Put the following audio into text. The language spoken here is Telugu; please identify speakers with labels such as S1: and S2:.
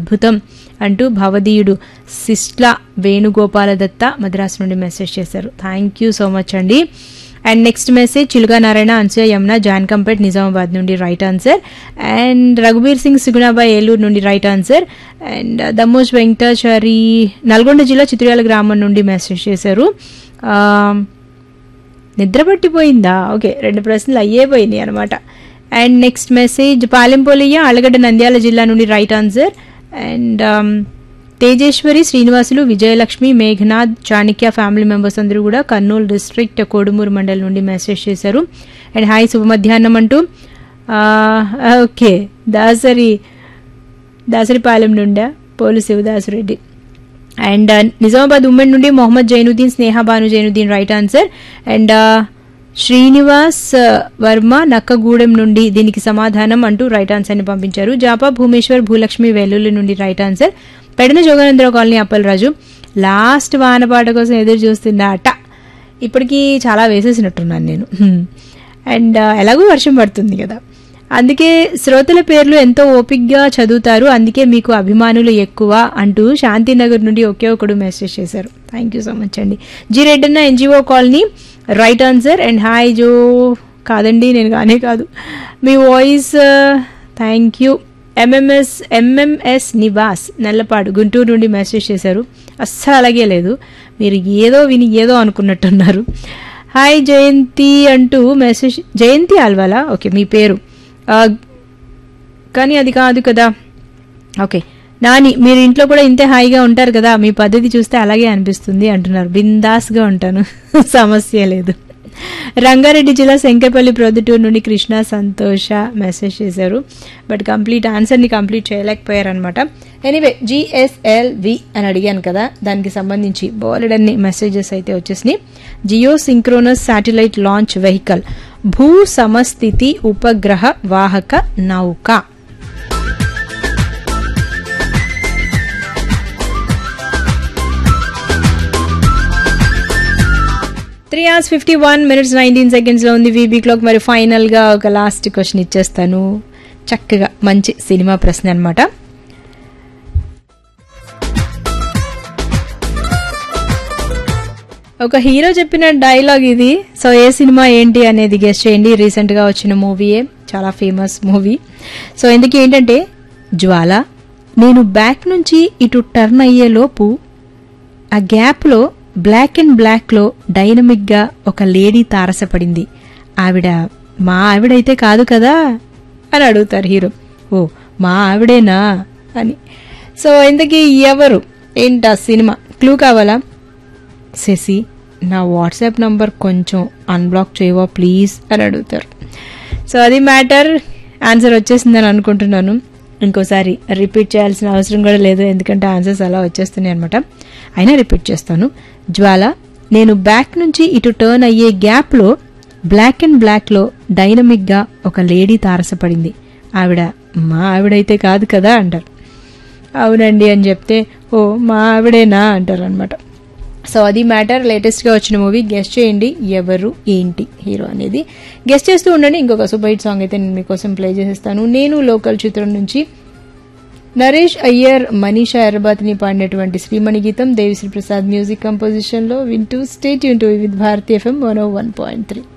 S1: అద్భుతం అంటూ భవదీయుడు సిస్ట్ల వేణుగోపాల దత్త మద్రాసు నుండి మెసేజ్ చేశారు థ్యాంక్ యూ సో మచ్ అండి అండ్ నెక్స్ట్ మెసేజ్ చిలుగా నారాయణ అన్సూయ యమున జాన్కంపేట్ నిజామాబాద్ నుండి right answer and Raghubir Singh Sugunabai Eluru నుండి రైట్ ఆన్సర్ అండ్ దమోజ్ వెంకటాచారి నల్గొండ జిల్లా చిత్రయాల గ్రామం నుండి మెసేజ్ చేశారు ఆ, నిద్ర పట్టిపోయిందా ఓకే రెండు ప్రశ్నలు అయ్యే పోయినాయి అనమాట అండ్ నెక్స్ట్ మెసేజ్ పాలెంపోలియ అలగడ్డ నంద్యాల జిల్లా నుండి right answer and Tejeswari Srinivasulu Vijayalakshmi Meghanath Chanakya family members అందరూ కూడా కర్నూలు డిస్ట్రిక్ట్ కోడుమూరు మండల్ నుండి మెసేజ్ చేశారు అండ్ హాయ్ శుభ మధ్యాహ్నం అంటూ ఆ, ఓకే దాసరి దాసరిపాలెం నుండా పోలు శివదాసురెడ్డి అండ్ నిజామాబాద్ ఉమెన్ నుండి Mohammed Zainuddin Sneha Bhanu Zainuddin right answer and Srinivas ఆ, వర్మ నక్కగూడెం నుండి దీనికి సమాధానం అంటూ రైట్ ఆన్సర్ ని పంపించారు జాపా భూమేశ్వర్ భూలక్ష్మి వెల్లుల్లి నుండి right answer Pedana Joganandarao colony Appalaraju last వానపాట కోసం ఎదురు చూస్తున్నా అట ఇప్పటికీ చాలా వేసేసినట్టున్నాను నేను హ్మ్. అండ్ ఆ, ఎలాగో వర్షం పడుతుంది కదా అందుకే శ్రోతల పేర్లు ఎంతో ఓపిక్గా చదువుతారు అందుకే మీకు అభిమానులు ఎక్కువ అంటూ శాంతినగర్ నుండి ఒకే ఒకడు మెసేజ్ చేశారు థ్యాంక్ యూ సో మచ్ అండి G Reddanna NGO colony right answer and hi జో కాదండి నేను కానే కాదు మీ voice thank you MMS MMS Nivas Nallapadu Guntur నుండి మెసేజ్ చేశారు అస్సలు అలాగే లేదు మీరు ఏదో విని ఏదో అనుకున్నట్టున్నారు హాయ్ జయంతి అంటూ మెసేజ్ జయంతి ఆల్వాలా ఓకే మీ పేరు ఆ, కానీ అది కాదు కదా ఓకే నాని మీరు ఇంట్లో కూడా ఇంతే హాయిగా ఉంటారు కదా మీ పద్ధతి చూస్తే అలాగే అనిపిస్తుంది అంటున్నారు బిందాస్గా ఉంటాను సమస్య లేదు రంగారెడ్డి జిల్లా శంకరపల్లి ప్రొద్దుటూరు నుండి కృష్ణ సంతోష మెసేజ్ చేశారు బట్ కంప్లీట్ ఆన్సర్ని కంప్లీట్ చేయలేకపోయారనమాట ఎనీవే జిఎస్ఎల్వి అని అడిగాను కదా దానికి సంబంధించి బోలెడన్ని మెసేజెస్ అయితే వచ్చేసినాయి geo synchronous satellite launch vehicle భూ సమస్థితి ఉపగ్రహ వాహక నౌక three hours fifty one minutes nineteen సెకండ్స్లో ఉంది వీబీ క్లాక్ మరి ఫైనల్గా ఒక లాస్ట్ క్వశ్చన్ ఇచ్చేస్తాను చక్కగా మంచి సినిమా ప్రశ్న అనమాట ఒక హీరో చెప్పిన డైలాగ్ ఇది సో ఏ సినిమా ఏంటి అనేది గెస్ట్ చేయండి రీసెంట్గా వచ్చిన మూవీయే చాలా ఫేమస్ మూవీ సో ఇందుకు ఏంటంటే జ్వాల నేను బ్యాక్ నుంచి ఇటు టర్న్ అయ్యేలోపు ఆ గ్యాప్లో బ్లాక్ అండ్ బ్లాక్లో డైనమిక్గా ఒక లేడీ తారసపడింది ఆవిడ మా ఆవిడైతే కాదు కదా అని అడుగుతారు హీరో ఓ మా ఆవిడేనా అని సో ఇంతకీ ఎవరు ఏంటా సినిమా క్లూ కావాలా శశి నా వాట్సాప్ నంబర్ కొంచెం అన్బ్లాక్ చేయవా ప్లీజ్ అని అడుగుతారు సో అది మ్యాటర్ ఆన్సర్ వచ్చేసిందని అనుకుంటున్నాను ఇంకోసారి రిపీట్ చేయాల్సిన అవసరం కూడా లేదు ఎందుకంటే ఆన్సర్స్ అలా వచ్చేస్తున్నాయి అనమాట అయినా రిపీట్ చేస్తాను జ్వాల నేను బ్యాక్ నుంచి ఇటు టర్న్ అయ్యే గ్యాప్లో బ్లాక్ అండ్ బ్లాక్లో డైనమిక్గా ఒక లేడీ తారసపడింది ఆవిడ మా ఆవిడైతే కాదు కదా అంటారు అవునండి అని చెప్తే ఓ మా ఆవిడేనా అంటారు అనమాట సో అది మ్యాటర్ లేటెస్ట్గా వచ్చిన మూవీ గెస్ట్ చేయండి ఎవరు ఏంటి హీరో అనేది గెస్ట్ చేస్తూ ఉండండి ఇంకొక సూపర్ హిట్ సాంగ్ అయితే నేను మీకోసం ప్లే చేసేస్తాను నేను లోకల్ చిత్రం నుంచి నరేష్ అయ్యర్ మనీషా ఎర్రబాతిని పాడినటువంటి శ్రీమణి గీతం దేవిశ్రీ ప్రసాద్ మ్యూజిక్ కంపోజిషన్లో వింటూ స్టేట్ యూన్ to with Bharati FM one one point three